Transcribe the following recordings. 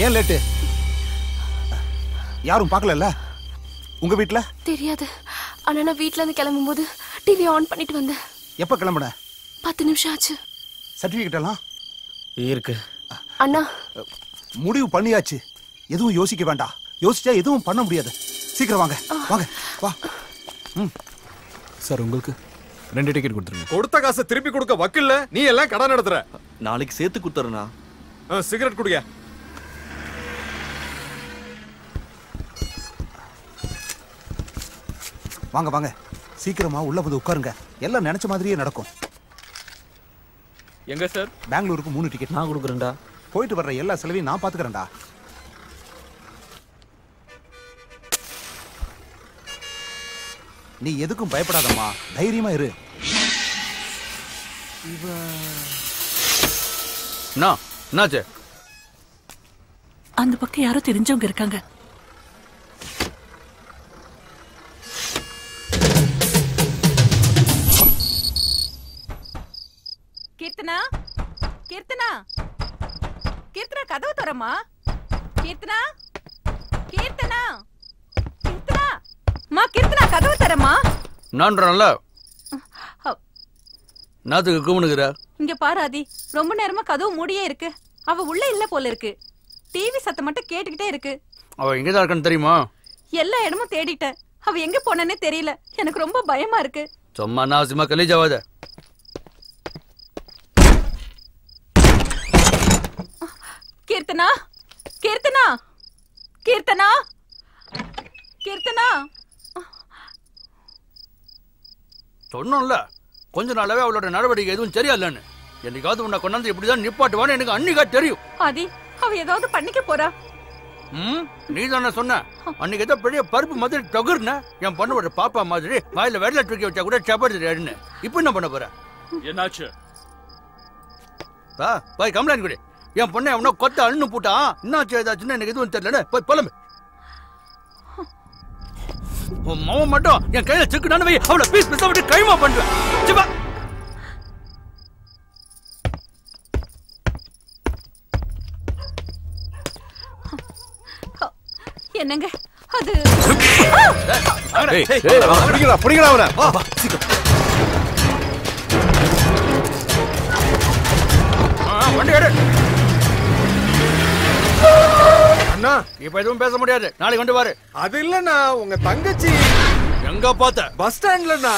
ஏன் லேட்டு யாரும் பார்க்கலல்ல உங்க வீட்ல தெரியாது ஆனா நான் வீட்ல இருந்து கிளம்பும்போது டிவி ஆன் பண்ணிட்டு வந்தேன் எப்ப கிளம்புன பத்து நிமிஷம் ஆச்சு சர்டிபிகேட் எல்லாம் இருக்கு அண்ணா முடிவு பண்ணியாச்சு எதுவும் யோசிக்க வேண்டாம் யோசிச்சா எதுவும் பண்ண முடியாது சீக்கிரம் வாங்க வாங்க வா சார் உங்களுக்கு ரெண்டு டிக்கெட் கொடுத்துருங்க கொடுத்த காசை திருப்பி கொடுக்க வக்கில்ல நீ எல்லாம் கடன் நடத்துற நாளைக்கு சேர்த்து கொடுத்துறேண்ணா ஆ, சிகரெட் குடிங்க வாங்க வாங்க சீக்கிரமா உள்ள வந்து உட்காருங்க எல்லாம் நினைச்ச மாதிரியே நடக்கும் எங்க சார் பெங்களூருக்கு மூணு டிக்கெட் நான் கொடுக்குறேன்டா போயிட்டு வர்ற எல்லா செலவையும் நான் பாத்துக்கிறேன்டா நீ எதுக்கும் பயப்படாதம்மா தைரியமா இரு என்ன என்னாச்சு அந்த பக்கம் யாரோ தெரிஞ்சவங்க இருக்காங்க கீர்த்தனா கீர்த்தனா கீர்த்தனா கதவு தரமா கீர்த்தனா கீர்த்தனா கீர்த்தனா மா கீர்த்தனா கதவு தரமா நான்றல நாத்துக்கு கூமுனுக்குற இங்க பாரு ஆதி ரொம்ப நேரமா கதவு மூடியே இருக்கு அவ உள்ள இல்ல போல இருக்கு டிவி சத்தம் மட்டும் கேட்டுக்கிட்டே இருக்கு அவ எங்கதான் இருக்கான்னு தெரியுமா எல்லா இடமும் தேடிட்டேன் அவ எங்க போனேன்னே தெரியல எனக்கு ரொம்ப பயமா இருக்கு சும்மா நாசிமா கலீஜாவாத கீர்த்தனா கீர்த்தனா கீர்த்தனா கீர்த்தனா சொன்னோம்ல கொஞ்ச நாளாவே அவளோட நடவடிக்கை எதுவும் சரியில்லைன்னு என்னைக்காவது உன்னை கொண்டாந்து இப்படிதான் நிப்பாட்டுவான்னு எனக்கு அன்னிக்கா தெரியும் ஆதி அவ ஏதாவது பண்ணிக்க போறா ம் நீ தானே சொன்ன அன்னைக்கு ஏதோ பெரிய பருப்பு மாதிரி தொகுர்ன என் பொண்ணோட பாப்பா மாதிரி வாயில வெள்ளை தூக்கி வச்சா கூட சப்பாத்தி இப்போ என்ன பண்ண போற என்னாச்சு பா போய் கம்ப்ளைண்ட் கொடு என் பொண்ணை அவனோ கொத்த அண்ணு போட்டான் என்னாச்சு ஏதாச்சுன்னு எனக்கு எதுவும் தெரியலன்னு போய் புலம்பு உன் மவன் மட்டும் என் கையில சிக்கு வை அவளை பீஸ் பீஸா விட்டு கைமா பண்ணுவேன் சிவா என்னங்க அது ஏய், ஏய், பிடிங்கடா பிடிங்கடா அவனை வா, வா, சீக்கிரம் ஆ, வண்டி எடு அண்ணா இப்ப எதுவும் பேச முடியாது நாளைக்கு கொண்டு வாரு அது இல்லண்ணா உங்க தங்கச்சி எங்க பார்த்த பஸ் ஸ்டாண்ட்லண்ணா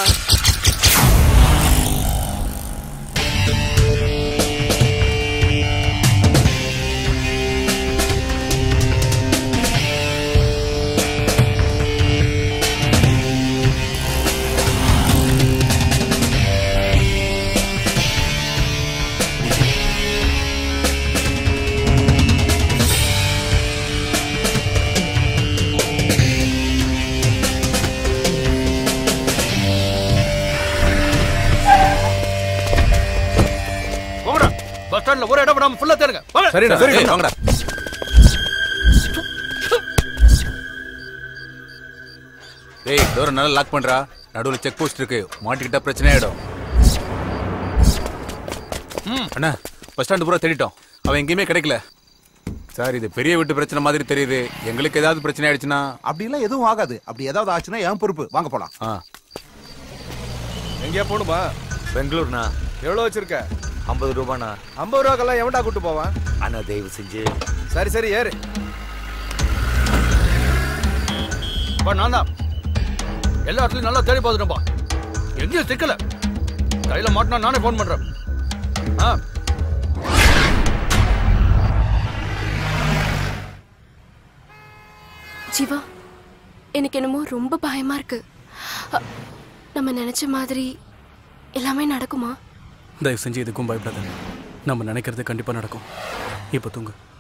போங்கடா பஸ் ஸ்டாண்ட்ல ஒரு இடம் விடாம ஃபுல்லா தேடுங்க வாங்க. சரிண்ணா சரிண்ணா வாங்கடா டேய் டோரை நல்லா லாக் பண்றா நடுவுல செக் போஸ்ட் இருக்கு மாட்டிக்கிட்டா பிரச்சனை ஆயிடும் அண்ணா பஸ் ஸ்டாண்டு பூரா தேடிட்டோம் அவன் எங்கேயுமே கிடைக்கல சார் இது பெரிய வீட்டு பிரச்சனை மாதிரி தெரியுது எங்களுக்கு ஏதாவது பிரச்சனை ஆயிடுச்சுன்னா அப்படிலாம் எதுவும் ஆகாது அப்படி ஏதாவது ஆச்சுன்னா என் பொறுப்பு வாங்க போலாம் ஆ எங்கேயா போகணுமா பெங்களூர்ண்ணா எவ்வளவு வச்சிருக்க ஐம்பது ரூபாண்ணா ஐம்பது ரூபாக்கெல்லாம் எவன்டா கூட்டு போவான் அண்ணா தயவு செஞ்சு சரி சரி ஏறு பா நான் தான் எல்லா இடத்துலயும் நல்லா தேடி பார்த்துட்டேன்ப்பா எங்கேயும் சிக்கல கையில மாட்டினா நானே ஃபோன் பண்றேன் ஆ ஜீவா எனக்கு என்னமோ ரொம்ப பயமா இருக்கு அ, நம்ம நினைச்ச மாதிரி எல்லாமே நடக்குமா தயவு செஞ்சு எதுக்கும் பயப்படாத நம்ம நினைக்கிறது கண்டிப்பா நடக்கும் இப்போ தூங்கு